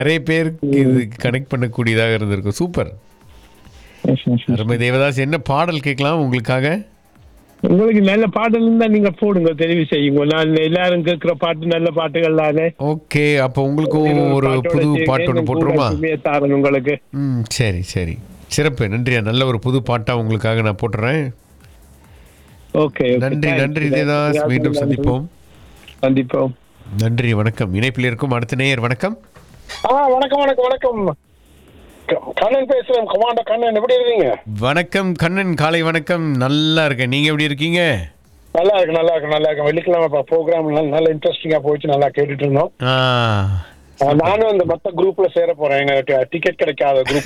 நிறைய பேருக்கு இது கனெக்ட் பண்ணக்கூடியதாக இருந்திருக்கும் சூப்பர் அருமை தேவதாஸ் என்ன பாடல் கேட்கலாம் உங்களுக்காக உங்களுக்கு நல்ல பாடல் இருந்தா நீங்க போடுங்க தெரிவு செய்யுங்க நான் எல்லாரும் கேட்கிற பாட்டு நல்ல பாட்டுகள் தானே ஓகே அப்போ உங்களுக்கும் ஒரு புது பாட்டு ஒன்று போட்டுருமா தாரன் உங்களுக்கு ம் சரி சரி சிறப்பு நன்றியா நல்ல ஒரு புது பாட்டா உங்களுக்காக நான் போட்டுறேன் ஓகே நன்றி நன்றி தேவதாஸ் மீண்டும் சந்திப்போம் சந்திப்போம் நன்றி வணக்கம் இணைப்பில் இருக்கும் அடுத்த நேயர் வணக்கம் ஆ வணக்கம் வணக்கம் வணக்கம் க- கண்ணன் பேசுறேன் கமாண்டர் கண்ணன் எப்படி இருக்கீங்க வணக்கம் கண்ணன் காலை வணக்கம் நல்லா இருக்கேன் நீங்க எப்படி இருக்கீங்க நல்லா இருக்கு நல்லா இருக்கு நல்லா இருக்கு வெள்ளிக்கிழமை ப்ரோக்ராம் நல்ல இன்ட்ரெஸ்டிங்கா போயிடுச்சு நல்லா கேட்டுட்டு இருந்தோம் ஆ ஆ, நானும் அந்த மத்த குரூப்ல சேர போறேன் எங்க டிக்கெட் கிடைக்காத குரூப்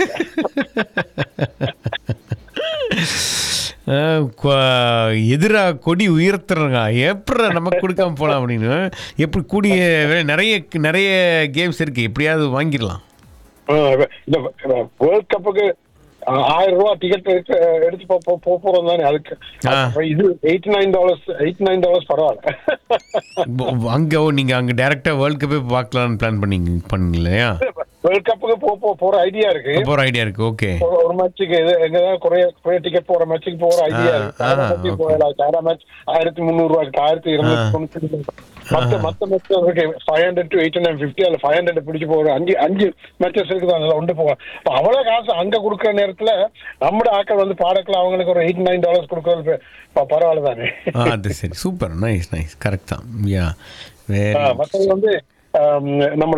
எதிரா கொடி உயர்த்துறாங்க எப்படி நமக்கு கொடுக்காம போலாம் அப்படின்னு எப்படி கூடிய நிறைய நிறைய கேம்ஸ் இருக்கு எப்படியாவது வாங்கிடலாம் இந்த வேர்ல்ட் கப்புக்கு ஆயிரம் ரூபாய் டிக்கெட் எடுத்து போ- போ- போ- போறோம் தானே அதுக்கு ஆ. அப்ப இது eighty nine dollars eighty nine dollars பரவாயில்ல ப- அங்க ஓ, நீங்க அங்க டைரக்டா வேர்ல்ட் கப்பே பார்க்கலாம்னு பிளான் பண்ணீங்க பண்ணலையா வேர்ல்ட் கப்புக்கு போ போ- போற ஐடியா இருக்கு போற ஐடியா இருக்கு ஓகே ஒரு- ஒரு மேட்சுக்கு இது எங்கதான் குறைய குறைய டிக்கெட் போற மேட்சுக்கு போற ஐடியா ஆ, இருக்கு ஆ, சாரா மேட்சுக்கு okay. போகலாம் சாரா மேட்ச் ஆயிரத்தி முந்நூறு ரூபாய்க்கு ஆயிரத்தி இருநூத்தி தொண்ணூத்தி மத்த மத்த மேட்ச் இருக்கு five hundred to eight hundred fifty அல்ல ஃபைவ் ஹண்ட்ரட் பிடிச்சு போற அஞ்சு அஞ்சு மேட்சஸ் இருக்குது அதில் ஒன்று போவோம் இப்போ அவ்வளவு காசு அங்க கொடுக்குற நேரத்துல நம்மட ஆட்கள் வந்து பாடக்கலாம் அவங்களுக்கு ஒரு எயிட் நைன் டாலர்ஸ் கொடுக்கறது ப- பரவாயில்ல தானே ஆ அது சரி சூப்பர் நைஸ் நைஸ் கரெக்ட் தான் யா வேற ஆ, மத்தது வந்து ஆம், நம்மட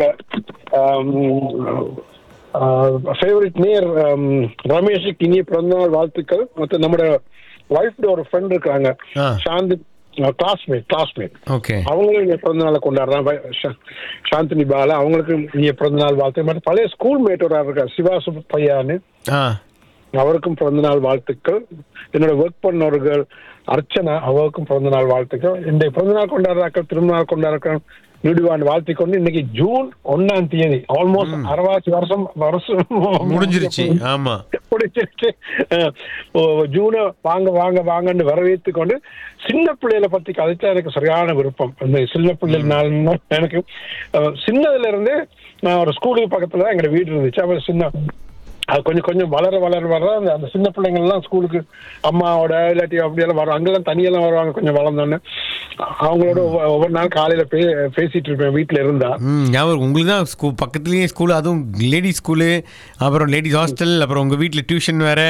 ஃபேவரட் நேர் ரமேஷுக்கு இனிய பிறந்தநாள் வாழ்த்துக்கள் மற்ற நம்மட ஒய்ஃப்ட ஒரு ஃப்ரெண்ட் இருக்காங்க ஆ. சாந்தி கிளாஸ்மேட் கிளாஸ்மேட் ஓகே அவங்களும் இனிய பிறந்தநாளை கொண்டாடுறாங்க சா- சாந்தினி பாலா அவங்களுக்கு இனிய பிறந்தநாள் வாழ்த்து மற்ற பழைய ஸ்கூல் மேட் ஒரு ஆள் இருக்கார் சிவா சுப்பையான்னு ஆ அவருக்கும் பிறந்தநாள் வாழ்த்துக்கள் என்னோட ஒர்க் பண்ணவர்கள் அர்ச்சனா அவருக்கும் பிறந்தநாள் வாழ்த்துக்கள் இந்த பிறந்தநாள் கொண்டாடுறாக்கள் திருநாள் கொண்டாடுறாக்கள் நீடுவான் வாழ்த்திக் கொண்டு இன்னைக்கு ஜூன் ஒன்னாம் தேதி ஆல்மோஸ்ட் அறுபது வருஷம் வருஷம் முடிஞ்சிருச்சு ஆமா முடிஞ்சிருச்சு அஹ், ஓ, ஜூனை வாங்க வாங்க வாங்கன்னு வரவேற்று கொண்டு சின்ன பிள்ளைகளை பத்தி கதைச்சா எனக்கு சரியான விருப்பம் அந்த சின்ன பிள்ளைனால எனக்கு அஹ், சின்னதுல இருந்து நான் ஒரு ஸ்கூலுக்கு பக்கத்துல தான் எங்க வீடு இருந்துச்சு அப்ப சின்ன அது கொஞ்சம் கொஞ்சம் வளர வளர வளர அந்த அந்த சின்ன பிள்ளைங்க எல்லாம் ஸ்கூலுக்கு அம்மாவோட இல்லாட்டி அப்படியெல்லாம் வரும் அங்கெல்லாம் தனியெல்லாம் வருவாங்க கொஞ்சம் வளர்ந்தோன்னு அவங்களோட ஒவ்வொரு- ஒவ்வொரு நாள் காலையில பே பேசிட்டு இருப்பேன் வீட்டுல இருந்தா ம் ஞாபகம் உங்களுக்கு தான் ஸ்கூ பக்கத்துலேயே ஸ்கூல் அதுவும் லேடிஸ் ஸ்கூலு அப்புறம் லேடிஸ் ஹாஸ்டல் அப்புறம் உங்கள் வீட்டில் டியூஷன் வேற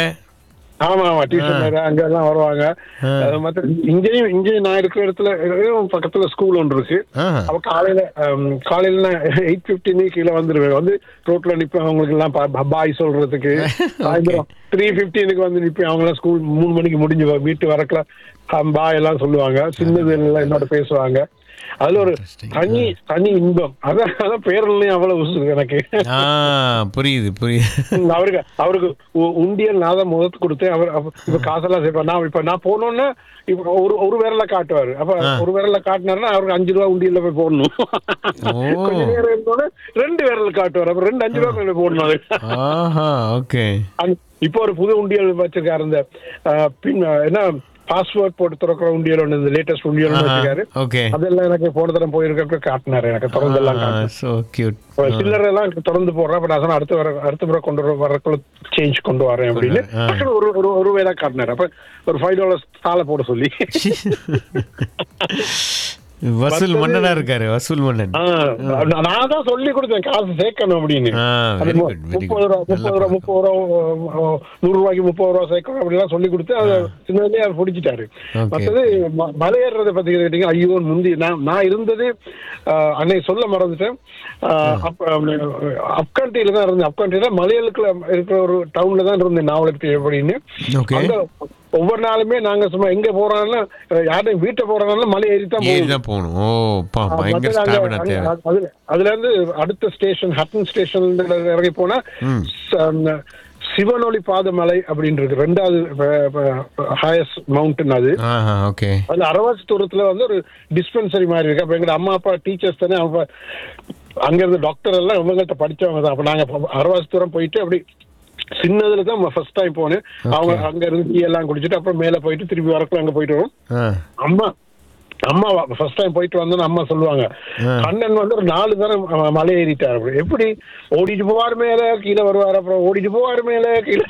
ஆமா ஆமா டியூஷன் வேற அங்க எல்லாம் வருவாங்க அது மத்த இங்கேயும் இங்கேயும் நான் இருக்கிற இடத்துல இங்கேயும் பக்கத்துல ஸ்கூல் ஒன்று இருக்கு ஆஹா. அப்ப காலையில ஹம், காலையில நான் எயிட் பிப்டினே கீழே வந்துருவேன் வந்து ரோட்ல நிப்பேன் அவங்களுக்கு எல்லாம் பாய் சொல்றதுக்கு சாயந்தரம் த்ரீ பிப்டீனுக்கு வந்து நிப்பேன் அவங்க எல்லாம் ஸ்கூல் மூணு மணிக்கு முடிஞ்சு வ- வீட்டு வரக்கல பாய் எல்லாம் சொல்லுவாங்க சின்னது எல்லாம் என்னோட பேசுவாங்க அதுல ஒரு தனி தனி இன்பம் அதான் அதான் பேரலையும் அவ்வளவு உசு எனக்கு ஆ புரியுது புரியுது அவருக்கு அவருக்கு உ- உண்டியல் நான் தான் முதத்து கொடுத்தேன் அவர் அப்ப- இப்ப காசெல்லாம் சேர்ப்பார் நான் இப்ப நான் போனோன்னா இப்ப ஒரு ஒரு விரல காட்டுவாரு அப்ப ஒரு விரல காட்டினாருன்னா அவருக்கு அஞ்சு ரூபா உண்டியல்ல போய் போடணும் ஓ. கொஞ்ச நேரம் இருந்தோன்னே ரெண்டு விரல் காட்டுவார் அப்புறம் ரெண்டு அஞ்சு ரூபா போய் போடணும் அது ஆஹா ஓகே அந்த- இப்போ ஒரு புது உண்டியல் வச்சிருக்காரு இந்த அஹ், பின் என்ன பாஸ்வேர்ட் போட்டு திறக்கிற உண்டியல் ஒன்று இந்த லேட்டஸ்ட் உண்டியல் ஒண்ணு வச்சிருக்காரு ஓகே அதெல்லாம் எனக்கு போன தரம் போயிருக்க காட்டினாரு எனக்கு திறந்தெல்லாம் காட்டினாரு ஸோ கியூட் இப்ப சில்லறை எல்லாம் திறந்து போடுறேன் அப்ப நான் சொன்னேன் அடுத்த வர அடுத்த முறை கொண்டு வர வரக்குள்ள சேஞ்ச் கொண்டு வரேன் அப்படின்னு ஆ. டக்குனு ஒரு ஒரு ஒரு வேலை காட்டினாரு அப்ப ஒரு ஃபைவ் டாலர்ஸ் தாளை போட சொல்லி வசூல் மன்னனா இருக்காரு வசூல் மன்னன் ஆ, நான் நான் தான் சொல்லி கொடுத்தேன் காசு சேர்க்கணும் அப்படின்னு ஆ அது வெரி மு- குட் வெரி முப்பது ரூபா குட் முப்பது ரூபா முப்பது ரூபா அஹ், நூறு ரூபாய்க்கு முப்பது ரூபா சேர்க்கணும் அப்படிலாம் சொல்லி கொடுத்து அதை சின்னதுலேயே அவர் பிடிச்சிட்டாரு Okay. மற்றது ம- மலையேறதை பத்தி கேட்டீங்க ஐயோ முந்தி நான் நான் இருந்தது அஹ், அன்னை சொல்ல மறந்துட்டேன் அப்கண்ட்ரியில தான் இருந்தேன் அப்கண்ட்ரியில மலையாளுக்குள்ள இருக்கிற ஒரு டவுன்ல தான் இருந்தேன் நாவலுக்கு அப்படின்னு Okay. அங்க ஒவ்வொரு நாளுமே நாங்க சும்மா எங்க போறோம்னா யாரும் வீட்டை போறோம்னா மலை ஏறி தான் ஏறி போவோம் தான் போகணும் ஓ பா பயங்கர மத்தது அங்க- ஸ்டாமினா அங்க- தேவை அதுல அதுல இருந்து அடுத்த ஸ்டேஷன் ஹட்டன் ஸ்டேஷன் இறங்கி போனா ம். ச- சிவனொளி பாதமலை அப்படின்னு இருக்கு ரெண்டாவது ஹையஸ்ட் மவுண்டன் அது ஆஹா ஓகே அதுல அரவாசி தூரத்துல வந்து ஒரு டிஸ்பென்சரி மாதிரி இருக்கு அப்ப எங்க அம்மா அப்பா டீச்சர்ஸ் தானே அவங்க அங்க இருந்த டாக்டர் எல்லாம் இவங்கள்ட்ட படிச்சவங்க தான் அப்ப நாங்க அரவாசி தூரம் போயிட்டு அப்படி சின்னதுல தான் ஃபர்ஸ்ட் டைம் போனேன் அவங்க அங்க இருந்து டீ எல்லாம் குடிச்சிட்டு அப்புறம் மேல போயிட்டு திருப்பி வரக்குள்ள அங்க போயிட்டு வரோம் ஆ அம்மா அம்மா ஃபர்ஸ்ட் டைம் போயிட்டு வந்தோன்னு அம்மா சொல்லுவாங்க கண்ணன் வந்து ஒரு நாலு தரம் ம- மலை ஏறிட்டார் அப்படி. எப்படி ஓடிட்டு போவார் மேல கீழே வருவார் அப்புறம் ஓடிட்டு போவார் மேல கீழே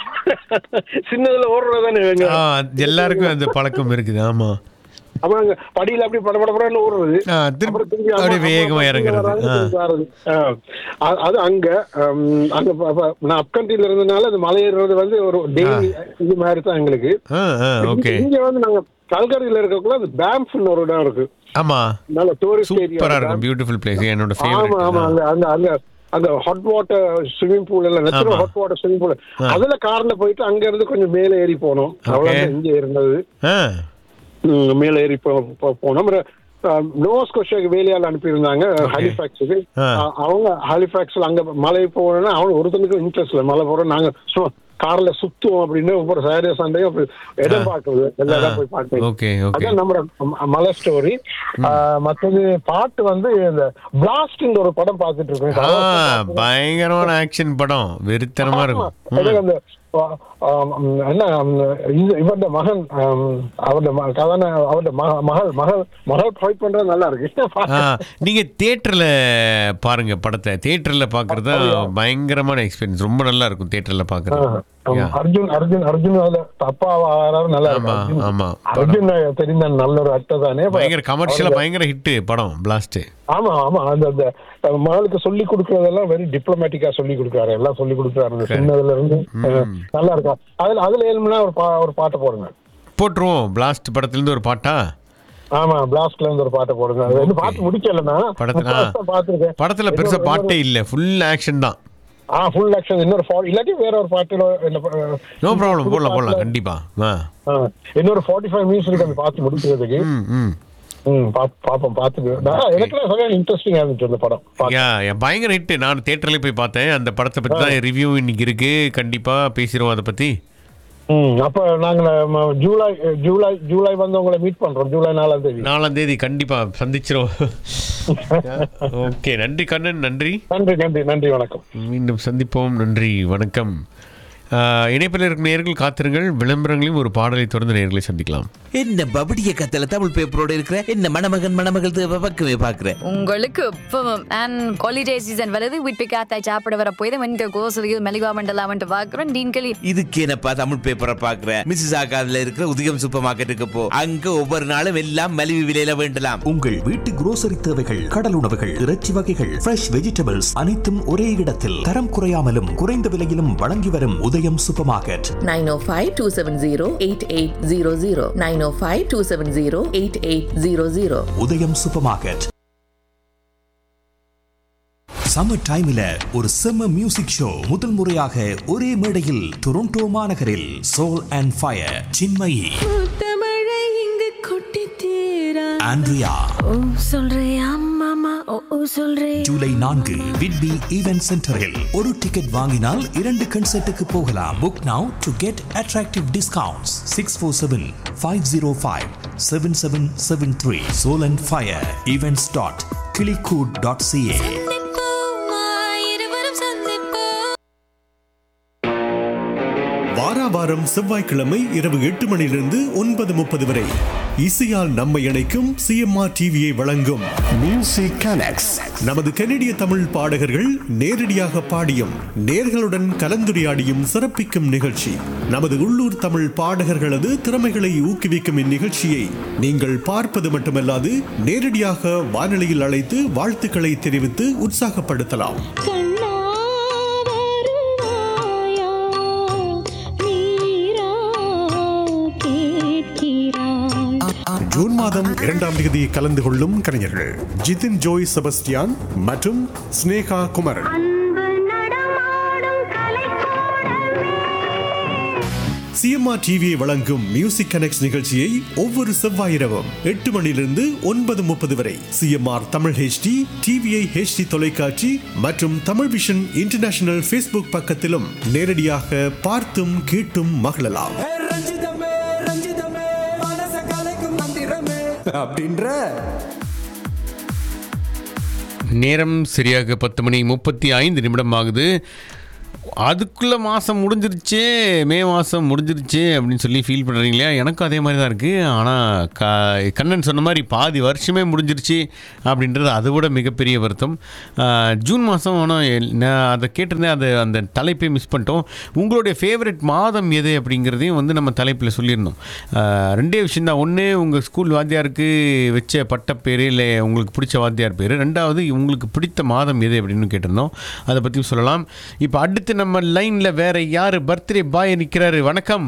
சின்னதுல ஓடுறதானே இவங்க ஆ எல்லாருக்கும் அந்த பழக்கம் இருக்குது ஆமா அப்புறம் அங்க படியில அப்படி பட பட படன்னு ஓடுறது ஆ, திருப்பி அப்புறம் திருப்பி அம்மா- அப்படியே வேகமா அம்மா இறங்குறது. வராங்க, ஆ. திருப்பி வர்றது. ஆ. அ- அது அங்க ஹம், அங்க ப- ப- நான் அப்கண்ட்ரில இருந்தனால அது மலை ஏறுறது வந்து ஒரு டெய்லி இது மாதிரி தான் எங்களுக்கு ஆ ஆ ஓகே இங்க வந்து நாங்க கல்கரியில இருக்கக்குள்ள அது பேம்ப்னு ஒரு இடம் இருக்கு ஆமா நல்ல டூரிஸ்ட் சூப்பரா ஏரியா இருக்கும் பியூட்டிஃபுல் பிளேஸ் என்னோட ஆமா ஆமா ஃபேவரட் அங்க அங்க அங்க அங்க ஹாட் வாட்டர் ஸ்விம்மிங் பூல் எல்லாம் நேச்சுரல் ஆமா. ஹாட் வாட்டர் ஸ்விம்மிங் பூல் அதுல கார்ல போயிட்டு அங்க இருந்து கொஞ்சம் மேல ஏறி போனோம் அவ்வளவு இங்க இருந்தது ஆ ம், மேல ஏறி போ- போ- போனோம் நோஸ் கொஷாக்கு வேலையால் அனுப்பியிருந்தாங்க ஹாலிஃபேக்ஸுக்கு ஆ. அ- அவங்க ஹாலிஃபேக்ஸ்ல அங்க மலை போகணும்னா அவன் ஒருத்தனுக்கும் இன்ட்ரெஸ்ட் இல்லை மலை போறோம் நாங்க சும்மா கார்ல சுத்துவோம் அப்படின்னு ஒவ்வொரு சாரிய சண்டையும் அப்படி இடம் பார்க்குறது எல்லா இடம் போய் பார்க்கணும் ஓகே ஓகே அதான் நம்ம ம- மலை ஸ்டோரி மற்றது பாட்டு வந்து இந்த பிளாஸ்ட்ன்ற ஒரு படம் பார்த்துட்டு இருக்கோம் ஆ பயங்கரமான ஆக்ஷன் படம் வெறித்தனமா இருக்கும் எனக்கு அந்த ஆ, ஆம், என்ன ஆம், இது இவருடைய மகன் ஆம், அவருடைய ம- கதான அவருடைய மக- மகள் மகள் மகள் ஃபைட் பண்றது நல்லா இருக்கு ஆ, நீங்க தியேட்டர்ல பாருங்க படத்தை தியேட்டர்ல பாக்குறது தான் பயங்கரமான எக்ஸ்பீரியன்ஸ் ரொம்ப நல்லா இருக்கும் தியேட்டர்ல பாக்குறது ஆம், Yeah. அர்ஜுன் அர்ஜுன் அர்ஜுன் அதுல அப்பா ஆறாரு நல்லா இருக்கு ஆமா அர்ஜுன். ஆமா அர்ஜுன் தெரிந்த நல்ல ஒரு அக்டர் தானே பயங்கர கமர்ஷியலா பயங்கர ஹிட் படம் பிளாஸ்ட் ஆமா ஆமா அந்த அந்த அஹ், மகளுக்கு சொல்லி கொடுக்கறதெல்லாம் வெரி டிப்ளமேட்டிக்கா சொல்லி கொடுக்குறாரு எல்லாம் சொல்லி கொடுக்குறாரு அந்த சின்னதுல இருந்து அஹ், நல்லா இருக்கும் அதுல அதுல ஏழுமனா ஒரு பா- ஒரு பாட்டை போடுங்க போட்டுருவோம் பிளாஸ்ட் படத்துல இருந்து ஒரு பாட்டா ஆமா பிளாஸ்ட்ல இருந்து ஒரு பாட்டை போடுங்க அது வந்து பாட்டு முடிக்கலன்னா படத்துல- ஆ. பாத்துருக்கேன் படத்துல பெருசா பாட்டே இல்ல ஃபுல் ஆக்ஷன் தான் ஆ ஃபுல் ஆக்ஷன் இன்னொரு ஃபா- இல்லாட்டி வேற ஒரு பாட்டுல என்ன ப- நோ ப்ராப்ளம் போடலாம் போடலாம் கண்டிப்பா ஆ ஆ, இன்னொரு ஃபார்ட்டி ஃபைவ் மினிட்ஸ் இருக்கு அந்த பாத்து முடிக்கிறதுக்கு ம் ம் ம் பா- பாப்போம் பாத்துட்டு நான் எனக்கு சரியான இன்ட்ரெஸ்டிங்கா இருந்துச்சு அந்த படம் பாக்க. யா யா, பயங்கர ஹிட் நான் தியேட்டர்ல போய் பார்த்தேன் அந்த படத்தை பத்தி தான் ரிவ்யூ இன்னைக்கு இருக்கு கண்டிப்பா பேசிடுவோம் அதை பத்தி ம் அப்ப நாங்க ம, ஜூலை ஜூலை ஜூலை வந்து உங்களை மீட் பண்றோம் ஜூலை நாலாம் தேதி நாலாம் தேதி கண்டிப்பா சந்திச்சிரும் ஓகே நன்றி கண்ணன் நன்றி நன்றி நன்றி நன்றி வணக்கம் மீண்டும் சந்திப்போம் நன்றி வணக்கம் ஆஹ், இணைப்பில் இருக்கும் நேர்கள் காத்திருங்கள் விளம்பரங்களையும் ஒரு பாடலை தொடர்ந்து நேர்களை சந்திக்கலாம் என்ன பபடிய கத்தல தமிழ் பேப்பரோட இருக்கிற என்ன மணமகன் மணமகள் தேவை பக்கமே பாக்குற உங்களுக்கு இப்பவும் அண்ட் ஹாலிடே சீசன் வருது வீட்டு காத்தாய் சாப்பிட வர போய் தான் வந்து கோசலியில் மெலிவா மண்டலாமன்ட்டு பார்க்குறோம் டீன்களி இதுக்கு என்னப்பா தமிழ் பேப்பரை பாக்குற மிஸ்ஸஸ் ஆகாதுல இருக்கிற உதயம் சூப்பர் மார்க்கெட்டுக்கு போ அங்க ஒவ்வொரு நாளும் எல்லாம் மலிவு விலையில வேண்டலாம் உங்கள் வீட்டு grocery தேவைகள் கடல் உணவுகள் இறைச்சி வகைகள் ஃப்ரெஷ் வெஜிடபிள்ஸ் அனைத்தும் ஒரே இடத்தில் தரம் குறையாமலும் குறைந்த விலையிலும் வழங்கி வரும் உதயம் சூப்பர் மார்க்கெட் 905-270-8800 905-270-8800 உதயம் சூப்பர் மார்க்கெட் சம்மர் டைம்ல ஒரு செம்ம மியூசிக் ஷோ முதல் முறையாக ஒரே மேடையில் டொரண்டோ மாநகரில் சோல் அண்ட் ஃபயர் சின்மயி தமிழை இங்கு கொட்டி தீரா ஆண்ட்ரியா ஓ சொல்றியா மாமா ஓ ஓ சொல்றே ஜூலை நான்கு விட்பி ஈவென்ட் சென்டரில் ஒரு டிக்கெட் வாங்கினால் இரண்டு கன்சர்ட்டுக்கு போகலாம் book now to get attractive discounts six four seven five zero five seven seven seven three soul and fire events dot கிளிகூட் டாட் சிஏ இருவரும் சந்திப்போம் வாரா வாரம் செவ்வாய்க்கிழமை இரவு எட்டு மணியிலிருந்து ஒன்பது முப்பது வரை இசையால் நம்மை இணைக்கும் சிஎம்ஆர் டிவியை வழங்கும் மியூசிக் கனெக்ட்ஸ் நமது கனடிய தமிழ் பாடகர்கள் நேரடியாக பாடியும் நேர்களுடன் கலந்துரையாடியும் சிறப்பிக்கும் நிகழ்ச்சி நமது உள்ளூர் தமிழ் பாடகர்களது திறமைகளை ஊக்குவிக்கும் இந்நிகழ்ச்சியை நீங்கள் பார்ப்பது மட்டுமல்லாது நேரடியாக வானொலியில் அழைத்து வாழ்த்துக்களை தெரிவித்து உற்சாகப்படுத்தலாம் கண்ணா வருவாயா நீரா கேட்கிறாய் ஜூன் மாதம் இரண்டாம் தேதி கலந்து கொள்ளும் கலைஞர்கள் ஜிதின் ஜோய் செபஸ்டியான் மற்றும் ஸ்னேகா குமரன் அன்பு நடமாடும் கலைக்கூடமே சிஎம்ஆர் டிவியை வழங்கும் மியூசிக் கனெக்ட் நிகழ்ச்சியை ஒவ்வொரு செவ்வாய் இரவும் எட்டு மணியிலிருந்து ஒன்பது முப்பது வரை CMR Tamil HD TVI HD தொலைக்காட்சி மற்றும் தமிழ் விஷன் இன்டர்நேஷனல் ஃபேஸ்புக் பக்கத்திலும் நேரடியாக பார்த்தும் கேட்டும் மகிழலாம் ரஞ்சிதமே ரஞ்சிதமே மனச கலைக்கும் மந்திரமே அப்படின்ற நேரம் சரியாக பத்து மணி முப்பத்தி ஐந்து நிமிடம் ஆகுது அதுக்குள்ள மாதம் முடிஞ்சிருச்சு மே மாதம் முடிஞ்சிருச்சு அப்படின்னு சொல்லி ஃபீல் பண்ணுறீங்களா எனக்கும் அதே மாதிரி தான் இருக்குது ஆனால் க கண்ணன் சொன்ன மாதிரி பாதி வருஷமே முடிஞ்சிருச்சு அப்படின்றது அதை விட மிகப்பெரிய வருத்தம் ஆஹ், ஜூன் மாதம் ஆனால் நான் அதை கேட்டிருந்தேன் அது அந்த தலைப்பை மிஸ் பண்ணிட்டோம் உங்களுடைய ஃபேவரட் மாதம் எது அப்படிங்கிறதையும் வந்து நம்ம தலைப்பில் சொல்லியிருந்தோம் ஆஹ், ரெண்டே விஷயம் தான் ஒன்று உங்கள் ஸ்கூல் வாத்தியாருக்கு வச்ச பட்டப்பேர் இல்லை உங்களுக்கு பிடிச்ச வாத்தியார் பேர் ரெண்டாவது உங்களுக்கு பிடித்த மாதம் எது அப்படின்னு கேட்டிருந்தோம் அதை பற்றியும் சொல்லலாம் இப்போ அடுத்து நம்ம லைனில் வேற யார் பர்த்டே பாய் நிற்கிறாரு வணக்கம்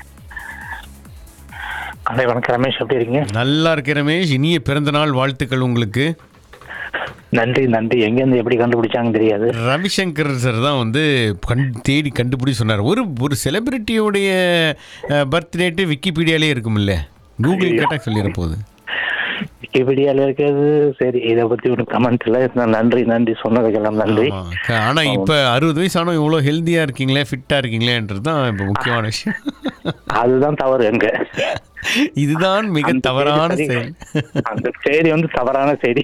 அண்ணே வணக்கம் ரமேஷ் எப்படி இருக்கீங்க நல்லா இருக்கு ரமேஷ் இனிய பிறந்தநாள் வாழ்த்துக்கள் உங்களுக்கு நன்றி நன்றி எங்கேருந்து எப்படி கண்டுபிடிச்சாங்க தெரியாது ரவிசங்கர் சார் தான் வந்து கண் தேடி கண்டுபிடி சொன்னார் ஒரு ஒரு செலிபிரிட்டியோடைய பர்த்டேட்டு விக்கிபீடியாலே இருக்கும்ல கூகுள் கேட்டால் சொல்லிட போகுது விக்கிபீடியால இருக்கிறது சரி இதை பத்தி ஒரு கமெண்ட் இல்லை இருந்தாலும் நன்றி நன்றி சொன்னதுக்கெல்லாம் நன்றி க- ஆனா இப்ப அறுபது வயசு ஆனா இவ்வளோ ஹெல்த்தியா இருக்கீங்களே ஃபிட்டா இருக்கீங்களேன்றது தான் இப்போ முக்கியமான விஷயம் அதுதான் தவறு எங்க இதுதான் மிக அந்த தவறான செய்தி செயல் அந்த செய்தி வந்து தவறான செய்தி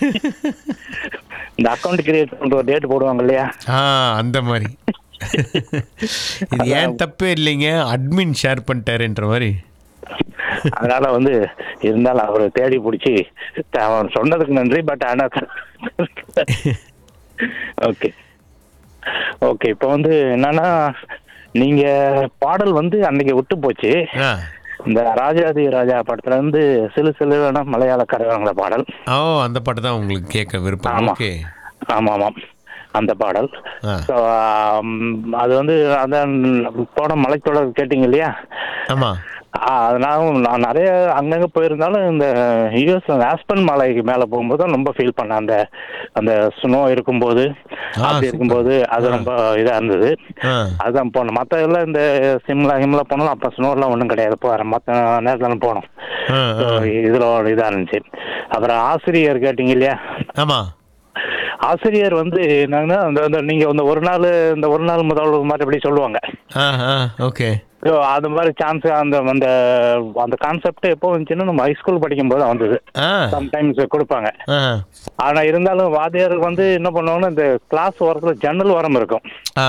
இந்த அக்கௌண்ட் கிரியேட் பண்ற ஒரு டேட் போடுவாங்க இல்லையா ஆ அந்த மாதிரி இது ஏன் தப்பே இல்லைங்க அட்மின் ஷேர் பண்ணிட்டாருன்ற மாதிரி அதனால வந்து இருந்தாலும் அவரை தேடி பிடிச்சி அவன் சொன்னதுக்கு நன்றி பட் ஆனா ஓகே ஓகே இப்போ வந்து என்னன்னா நீங்க பாடல் வந்து அன்னைக்கு விட்டு போச்சு இந்த ராஜாதி ராஜா படத்துல இருந்து சிலு சிலுவான மலையாள கரகாங்கள பாடல் ஓ அந்த பாட்டு தான் உங்களுக்கு கேட்க விருப்பம் ஆமா. ஓகே ஆமா ஆமாம் அந்த பாடல் ஆ. ஸோ அது வந்து அதான் போன மலைத்தொடர் கேட்டீங்க இல்லையா ஆமா ஆ, அதனால நான் நிறைய அங்கங்க போயிருந்தாலும் இந்த யூஎஸ் ஆஸ்பன் மலைக்கு மேல போகும்போது தான் ரொம்ப ஃபீல் பண்ணேன் அந்த அந்த ஸ்னோ இருக்கும்போது அப்படி இருக்கும்போது அது ரொம்ப இதா இருந்தது அதுதான் போனோம் மற்ற எல்லாம் இந்த சிம்லா ஹிம்லா போனாலும் அப்போ ஸ்னோலாம் ஒன்றும் கிடையாது போகிறேன் மற்ற நேரத்தில் போனோம் So, இதுல ஒரு இதா இருந்துச்சு அப்புறம் ஆசிரியர் கேட்டீங்க இல்லையா ஆமா ஆசிரியர் வந்து என்னன்னா அந்த அந்த நீங்க இந்த ஒரு நாள் இந்த ஒரு நாள் முதல் மாதிரி இப்படி சொல்லுவாங்க ஆ ஆ ஓகே ஸோ அது மாதிரி சான்ஸ் அந்த அந்த அந்த கான்செப்ட் எப்போ வந்துச்சுன்னா நம்ம ஹைஸ்கூல் படிக்கும் போது தான் வந்தது ஆ சம்டைம்ஸ் கொடுப்பாங்க ஆ ஆனா இருந்தாலும் வாத்தியார் வந்து என்ன பண்ணுவாங்கன்னா இந்த கிளாஸ் ஓரத்துல ஜன்னல் ஓரம் இருக்கும் ஆ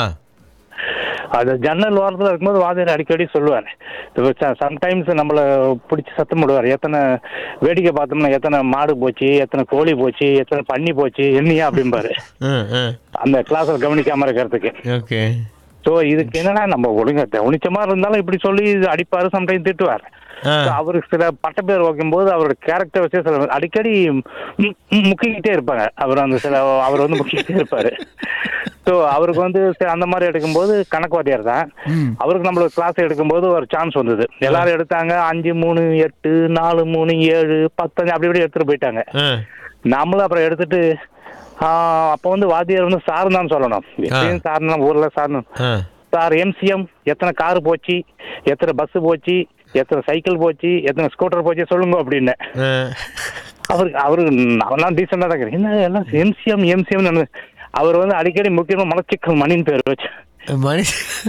அது ஜன்னல் ஓரத்துல இருக்கும்போது வாத்தியார் அடிக்கடி சொல்லுவார் சம்டைம்ஸ் நம்மள பிடிச்சி சத்தம் போடுவார் எத்தனை வேடிக்கை பார்த்தோம்னா எத்தனை மாடு போச்சு எத்தனை கோழி போச்சு எத்தனை பன்னி போச்சு என்னையா அப்படிம்பாரு ம் ம் அந்த கிளாஸில் கவனிக்காம இருக்கிறதுக்கு ஓகே ஸோ இதுக்கு என்னன்னா நம்ம ஒழுங்கா கவனிச்ச மாதிரி இருந்தாலும் இப்படி சொல்லி அடிப்பாரு சம்டைம் திட்டுவார் So, அவருக்கு சில பட்டப்பேர் வைக்கும்போது அவரோட கேரக்டர் வச்சு சில அடிக்கடி ம், ம், முக்கிக்கிட்டே இருப்பாங்க அவர் அந்த சில அவர் வந்து முக்கிக்கிட்டே இருப்பாரு ஸோ அவருக்கு வந்து சரி, அந்த மாதிரி எடுக்கும்போது கணக்கு வாத்தியார் தான் அவருக்கு நம்மளுக்கு கிளாஸ் எடுக்கும்போது ஒரு சான்ஸ் வந்தது எல்லாரும் எடுத்தாங்க அஞ்சு மூணு எட்டு நாலு மூணு ஏழு பத்தஞ்சு அப்படி இப்படி எடுத்துட்டு போயிட்டாங்க நம்மளும் அப்புறம் எடுத்துட்டு ஆஹ், அப்போ வந்து வாத்தியார் வந்து சார் தான் சொல்லணும் எப்பயும் சார் தான் ஊர்ல சார் சார் எம்சிஎம் எத்தனை கார் போச்சு எத்தனை பஸ் போச்சு எத்தனை சைக்கிள் போச்சு எத்தனை ஸ்கூட்டர் போச்சு சொல்லுங்க அப்படின்னு அவருக்கு அவரு அவெல்லாம் டீசெண்டாக தான் இருக்கு. என்ன எல்லாம் எம்சிஎம் எம்சிஎம் அவர் வந்து அடிக்கடி முக்கியமா மலச்சிக்கல் மணின்னு பேர் வச்சு மணி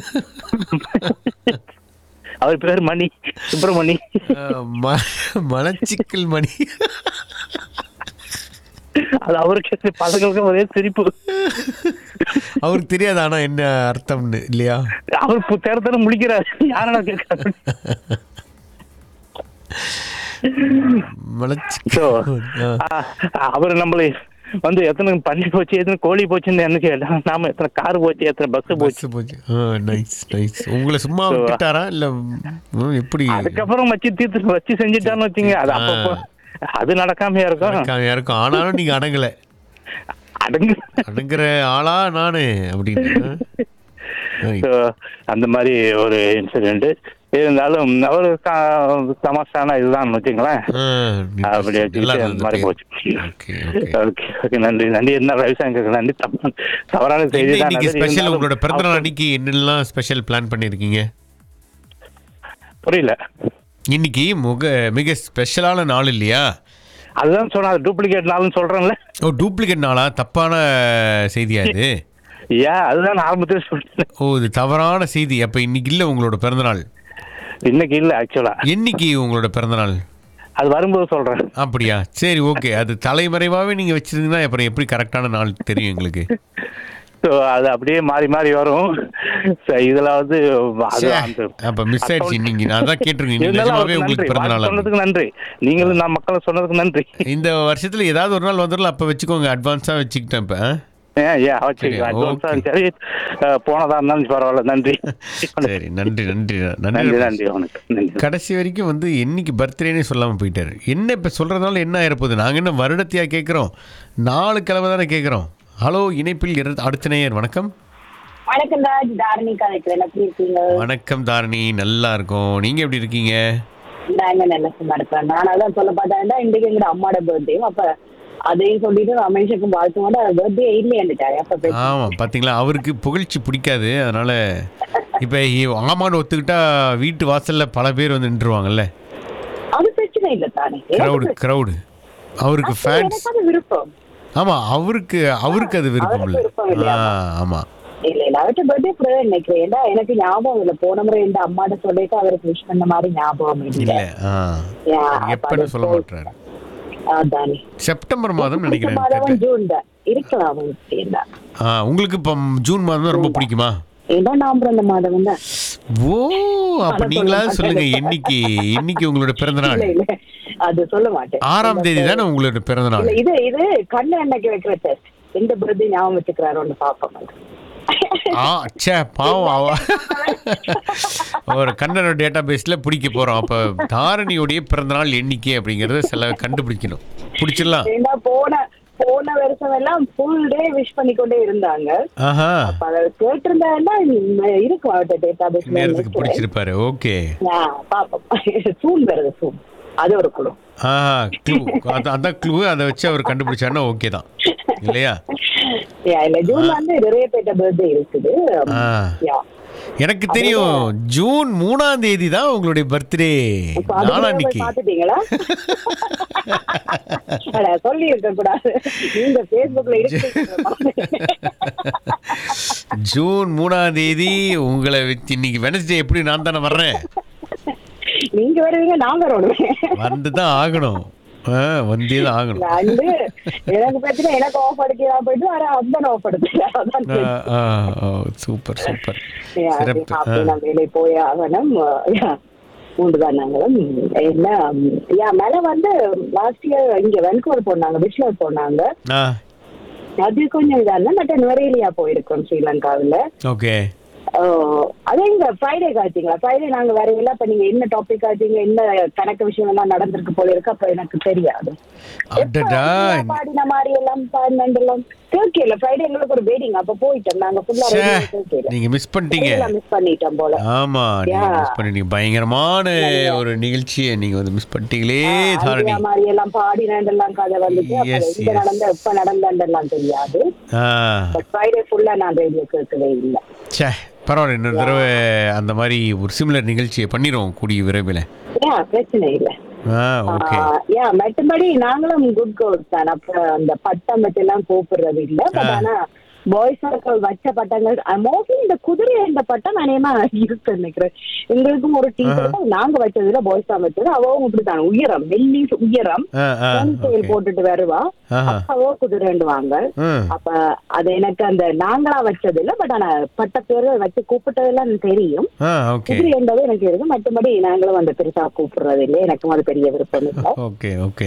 அவர் பேர் மணி சுப்பிரமணி மலச்சிக்கல் மணி அது அவருக்கு பசங்களுக்கு ஒரே சிரிப்பு அவருக்கு தெரியாது ஆனா என்ன அர்த்தம்னு இல்லையா அவர் இப்போ தேர தேர முழிக்கிறார் யாரா கேட்கறாரு So, ஆ, அவர் நம்மளை வந்து எத்தனை பண்ணி போச்சு எத்தனை கோழி போச்சுன்னு என்ன கேட்டா நாம எத்தனை கார் போச்சு எத்தனை பஸ் போச்சு போச்சு நைஸ் நைஸ் உங்களை சும்மா So, விட்டுட்டாரா இல்ல ம், எப்படி அதுக்கப்புறம் வச்சு தீர்த்து வச்சு செஞ்சுட்டான்னு வச்சுங்க அது அப்பப்போ அது நடக்காமையா இருக்கும் நடக்காமையா இருக்கும் ஆனாலும் நீங்க அடங்கல அடங்கு அடங்குற ஆளா நானு அப்படின்னு So, அந்த மாதிரி ஒரு இன்சிடென்ட் இருந்தாலும் ஒரு த- தமாஷான இதுதான் வச்சுங்களேன் அப்படி வச்சுக்கிட்டு அந்த மாதிரி போச்சு ஓகே ஓகே நன்றி நன்றி என்ன ரவிசங்கருக்கு நன்றி தப்பா- தவறான செய்தி என்ன தான் இன்னைக்கு நன்றி. ஸ்பெஷல் இருந்தாலும் உங்களோட பிறந்தநாள் அன்னைக்கு என்னெல்லாம் ஸ்பெஷல் பிளான் பண்ணிருக்கீங்க புரியல இன்னைக்கு முக மிக ஸ்பெஷலான நாள் இல்லையா அதுதான் சொன்னா டூப்ளிகேட் நாள்னு சொல்றேன்ல ஓ டூப்ளிகேட் நாளா தப்பான செய்தியா இது ஏன் அதுதான் ஆரம்பத்தில் சொல்றேன் ஓ இது தவறான செய்தி அப்ப இன்னைக்கு இல்ல உங்களோட பிறந்தநாள் இன்னைக்கு இல்ல ஆக்சுவலா என்னைக்கு உங்களோட பிறந்தநாள் அது வரும்போது சொல்றேன் அப்படியா சரி ஓகே அது தலைமறைவாவே நீங்க வச்சிருந்தீங்கன்னா அப்புறம் எப்படி கரெக்டான நாள் தெரியும் எங்களுக்கு ஸோ அது அப்படியே மாறி மாறி வரும் So, இதுல வந்து அது ச்சே, அந்த அப்ப மிஸ் ஆயிடுச்சு நீங்க நான் தான் கேட்டிருக்கேன் நீங்க இருந்தாலும் நிஜமாவே அவருக்கு உங்களுக்கு நன்றி. பிறந்த வாழ்த்து நாள் சொன்னதுக்கு நன்றி நீங்களும் நான் மக்களை சொன்னதுக்கு நன்றி இந்த வருஷத்துல ஏதாவது ஒரு நாள் வந்துடலாம் அப்ப வச்சுக்கோங்க அட்வான்ஸா வச்சுக்கிட்டேன் இப்ப ஆ? ஏன் ஏன் வச்சு சரி, advance ஆ சரி அஹ், போனதா இருந்தாலும் பரவாயில்ல நன்றி சரி நன்றி நன்றி நன்றி நன்றி நன்றி வணக்கம் நன்றி கடைசி வரைக்கும் வந்து என்னைக்கு பர்த்டேனே சொல்லாமல் போயிட்டாரு என்ன இப்போ சொல்கிறதுனால என்ன ஆயிரப்போகுது நாங்கள் என்ன வருடத்தையா கேட்குறோம் நாலு கிழமை தானே கேட்குறோம் ஹலோ இணைப்பில் இரு- அடுத்த நேயர் வணக்கம் வணக்கம் ராஜ் தாரணி கதைக்கிறேன் எப்படி இருக்கீங்க வணக்கம் தாரணி நல்லா இருக்கோம் நீங்கள் எப்படி இருக்கீங்க நாங்க நல்ல சும்மா இருக்கேன் நான் அதான் சொல்ல பார்த்தா இன்றைக்கு எங்க அம்மாவோட பர்த்டே அப்ப அதையும் சொல்லிட்டு ரமேஷுக்கும் வாழ்த்து மாட்டா பர்த்டே இல்லையாண்டுட்டாரு அப்ப பேச- ஆமாம் பார்த்தீங்களா அவருக்கு புகழ்ச்சி பிடிக்காது அதனால் இப்போ ஆமான்னு ஒத்துக்கிட்டா வீட்டு வாசலில் பல பேர் வந்து நின்றுவாங்கல்ல அது பிரச்சனை இல்லை தானே க்ரௌடு க்ரௌடு அவருக்கு ஃபேன்ஸ் எனக்கு அது விருப்பம் ஆமா அவருக்கு அவருக்கு அது விருப்பம் அவருக்கு விருப்பம் இல்லை இல்லையா? ஆ ஆமா இல்ல இல்ல அவர்கிட்ட பர்த்டே கூட நினைக்கிறேன் ஏன்னா எனக்கு ஞாபகம் இல்ல போன முறை இந்த அம்மாட்ட சொல்லிட்டு அவருக்கு விஷ் பண்ண மாதிரி ஞாபகம் இல்ல இல்ல ஆ யா, அப்ப எப்பன்னு அது சொல்ல போய்- மாட்டாரு அதானே செப்டம்பர் மாதம் நினைக்கிறேன் மாதம் ஜூன் தான் இருக்கலாம் அவங்களுக்கு என்ன ஆ உங்களுக்கு இப்போ ஜூன் மாதம் தான் ரொம்ப பிடிக்குமா ஏன்னா நான் பிறந்த மாதம் தான் ஓ அப்ப அத நீங்களாவது சொல்ல சொல்லுங்க மாட்டேன். என்னைக்கு என்னைக்கு உங்களோட பிறந்த நாள் இல்ல இல்ல அது சொல்ல மாட்டேன் ஆறாம் தேதி தானே உங்களோட பிறந்த நாள் இல்ல இது இது கண்ணு அன்னைக்கு வைக்கிற டெஸ்ட் எந்த பர்த்டே ஞாபகம் வச்சுக்கிறாரோன்னு பாப்போம் ஆ ச்சே பாவம் அவ ஒரு கண்ணனோட டேட்டா பேஸ்ல பிடிக்க போறோம் அப்ப தாரணியோடைய பிறந்த நாள் எண்ணிக்கை அப்படிங்கறத சில கண்டுபிடிக்கணும் பிடிச்சிடலாம் ஏன்னா போன போன வருஷம் எல்லாம் ஃபுல் டே விஷ் பண்ணிக்கொண்டே இருந்தாங்க ஆஹா அப்ப அதை கேட்டிருந்தா இருக்கும் அவர்கிட்ட டேட்டா நேரத்துக்கு பேஸ் பிடிச்சிருப்பாரு ஓகே பாப்போம் சூன் வருது சூன் அது ஒரு குழு ஆ க்ளூ அதான் க்ளூ அதை வச்சு அவர் கண்டுபிடிச்சாருன்னா ஓகே தான் இல்லையா யா, இல்ல ஜூன் வந்து நிறைய பேர்ட்ட பர்த்டே இருக்குது ஆ. யா எனக்கு தெரியும் ஜூன் மூணாம் தேதி தான் உங்களுடைய பர்த்டே இப்ப அதுக்குள்ள போய் நாளான்னைக்கு பாத்துட்டீங்களா அட, சொல்லி இருக்க கூடாது நீங்க பேஸ்புக்ல ஜூன் மூணாம் தேதி உங்களை வச்சு இன்னைக்கு வெனஸ்டே எப்படி நான் தானே வர்றேன் நீங்க வருவீங்க நான் வருவேன் வந்து தான் ஆகணும் ஆ, வந்தே தான் ஆகணும் வந்து எனக்கு பிரச்சனை எனக்கு ஆஃப் அடிக்கலாம் போயிட்டு வர ஹஸ்பண்ட் ஆஃப் அடிச்சு அதான் ஆ, ஆ, ஓ, சூப்பர் சூப்பர் யா, சிறப்பு ஆ. அப்படி நான் வேலை போய் ஆகணும் யா, மூன்றுதான் நாங்களும் என்ன யா மேல வந்து லாஸ்ட் இயர் இங்க வென்கூவர் போனாங்க பிஸ்லர் போனாங்க ஆ அது கொஞ்சம் இதான மற்ற நுவரேலியா போயிருக்கோம் ஸ்ரீலங்காவில் ஓகே அதே இங்க ஃப்ரைடே காய்ச்சிங்களா ஃப்ரைடே நாங்க வேற இல்லை அப்ப நீங்க என்ன டாபிக் காய்ச்சிங்க என்ன கணக்கு விஷயம் எல்லாம் நடந்திருக்கு போல இருக்கு அப்ப எனக்கு தெரியாது அடடா பாடின மாதிரி எல்லாம் பாடினது எல்லாம் கேட்கல ஃப்ரைடே எங்களுக்கு ஒரு வெயிட்டிங் அப்ப போயிட்டோம் நாங்க ஃபுல்லா ச்சே, கேட்கல நீங்க மிஸ் பண்ணிட்டீங்க மிஸ் பண்ணிட்டோம் போல ஆமா நீங்க Yeah. மிஸ் பண்ணிட்டீங்க பயங்கரமான ஒரு நிகழ்ச்சியை நீங்க வந்து மிஸ் பண்ணிட்டீங்களே தாரணி அந்த மாதிரி எல்லாம் பாடினதெல்லாம் கதை வந்துச்சு அப்ப Yes, எங்க yes. நடந்த எப்ப நடந்ததெல்லாம் தெரியாது ஆ ஃப்ரைடே ஃபுல்லா நான் ரேடியோ கேட்கவே இல்லை ச்சே பரவாயில்ல இன்னொரு தடவை அந்த மாதிரி ஒரு சிமிலர் நிகழ்ச்சியை பண்ணிடுவோம் கூடிய விரைவில் ஏன் பிரச்சனை இல்லை ஆ ஓகே யா மற்றபடி நாங்களும் குட் கோல்ஸ் தான் அப்ப அந்த பட்டம் வச்செல்லாம் கூப்பிடுறது இல்ல பட் ஆனா பாய்ஸ் சர்க்கிள் வச்ச பட்டங்கள் மோஸ்ட்லி இந்த குதிரை இந்த பட்டம் அநேகமா இருக்கு நினைக்கிறேன் எங்களுக்கும் ஒரு டீச்சர் நாங்க வச்சதுல பாய்ஸ் தான் வச்சது அவவும் இப்படித்தான் உயரம் வெள்ளி உயரம் ஆ ஆ செயல் போட்டுட்டு வருவா ஆஹா. அவோ குதிரைண்டுவாங்க ம். அப்ப அது எனக்கு அந்த நாங்களா வச்சது இல்ல பட் ஆனா பட்ட பேரு வச்சு கூப்பிட்டதெல்லாம் தெரியும் ஆ ஓகே குதிரை என்பது எனக்கு இருக்கு மற்றபடி நாங்களும் அந்த பெருசா கூப்பிடுறது இல்லை எனக்கும் அது பெரிய விருப்பம் இல்லை ஓகே ஓகே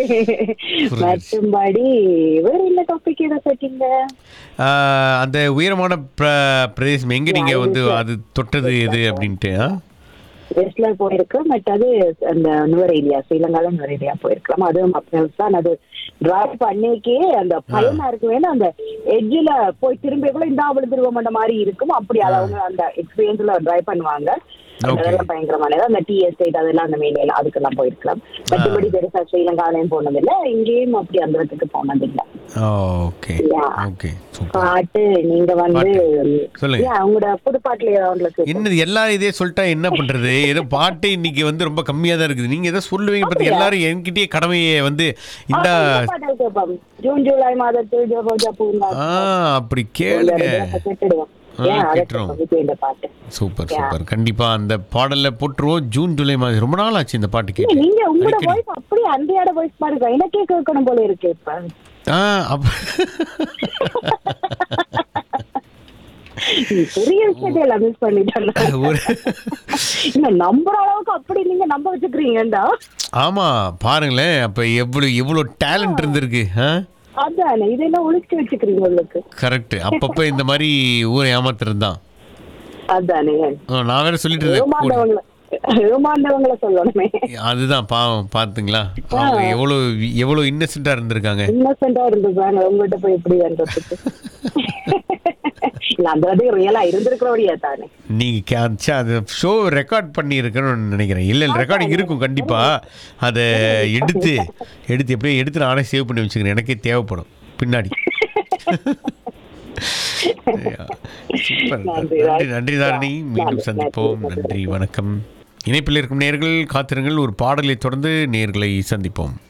மற்றும்படி வேற என்ன டாபிக் எதை கேட்டீங்க ஆ, அந்த உயரமான பிர- பிரதேசம் எங்க நீங்க வந்து அது தொட்டது எது அப்படின்ட்டு ஆ? வெஸ்ட்ல போயிருக்கு மற்றது அந்த நுவரேலியா ஸ்ரீலங்கால நுவரேலியா போயிருக்கலாம் அதுவும் அப்படின் தான் அது டிரைவ் பண்ணிக்கே அந்த பயமா இருக்கு வேணும் அந்த எட்ஜில் போய் திரும்பி கூட இந்த விழுந்துருவோம் மாதிரி இருக்கும் அப்படி அது அவங்க அந்த எக்ஸ்பீரியன்ஸ்ல டிரைவ் பண்ணுவாங்க Okay. அதெல்லாம் பயங்கரமானது அந்த டி எஸ்டேட் அதெல்லாம் அந்த மேலே அதுக்கெல்லாம் போயிருக்கலாம் மற்றபடி பெருசா ஸ்ரீலங்காலையும் போனதில்லை இங்கேயும் அப்படி அந்த இடத்துக்கு போனதில்லை ஓகே Yeah. ஓகே பாட்டு நீங்க வந்து சொல்லுங்க. Yeah, உங்களோட புது பாட்டுல உங்களுக்கு என்னது எல்லாரும் இதே சொல்லிட்டா என்ன பண்றது ஏதோ பாட்டு இன்னைக்கு வந்து ரொம்ப கம்மியா தான் இருக்குது நீங்க ஏதோ சொல்லுவீங்க பார்த்து எல்லாரும் என்கிட்டயே கடமையை வந்து இந்த பாட்டு கேட்போம் ஜூன் ஜூலை மாதத்தில் ஜோ ரோஜா பூங்கா ஆ அப்படி கேளுங்க கேட்டுடுவோம் ஆ, ஏன் அதை கேட்டுருவோம். கேட்போம் இந்த பாட்டு சூப்பர் சூப்பர் கண்டிப்பா அந்த பாடல்ல போட்டுருவோம் ஜூன் ஜூலை மாதம் ரொம்ப நாள் ஆச்சு இந்த பாட்டு இல்ல, கேட்டு நீங்க உங்களோட அடிக்கடி. வாய்ஸ் அப்படியே அந்தையோட வாய்ஸ் மாதிரி இருக்கு. எனக்கே கேட்கணும் போல இருக்கு இப்ப ஆ அப்ப பெரிய விஷயத்தை எல்லாம் மிஸ் பண்ணிட்டேன் ஒரு இல்ல நம்புற அளவுக்கு அப்படி நீங்க நம்ப வச்சுக்கிறீங்கடா ஆமா பாருங்களேன் அப்ப எவ்வளவு எவ்வளவு டேலண்ட் இருந்திருக்கு ஆ அதானே இதெல்லாம் ஒழிச்சு வச்சுக்கிறீங்க உங்களுக்கு கரெக்ட் அப்பப்ப இந்த மாதிரி ஊரை ஏமாத்துறது தான் அதானே நான் வேற சொல்லிட்டு இருந்தேன் கூட. ஏமாந்தவங்கள ஏமாந்தவங்கள சொல்லணுமே அதுதான் பாவம் பாத்துங்களா அவங்க எவ்வளவு எவ்வளவு இன்னசென்ட்டா இருந்திருக்காங்க இன்னசென்டா இருந்துருக்காங்க உங்ககிட்ட போய் எப்படி வேண்டதுக்கு இல்ல அந்த வாட்டி ரியலா இருந்திருக்கிறபடியா தானே நீங்க கே- ச்சே, அது ஷோ ரெக்கார்ட் பண்ணி இருக்கணும்னு நினைக்கிறேன் இல்ல இல்ல ரெக்கார்டிங் இருக்கும் கண்டிப்பா அதை எடுத்து எடுத்து எப்படியும் எடுத்து நானே சேவ் பண்ணி வச்சுக்கிறேன் எனக்கே தேவைப்படும் பின்னாடி சூப்பர் நன்றி, நன்றி நன்றி தாரணி மீண்டும் சந்திப்போம் நன்றி வணக்கம் இணைப்பில் இருக்கும் நேர்கள் காத்திருங்கள் ஒரு பாடலை தொடர்ந்து நேர்களை சந்திப்போம்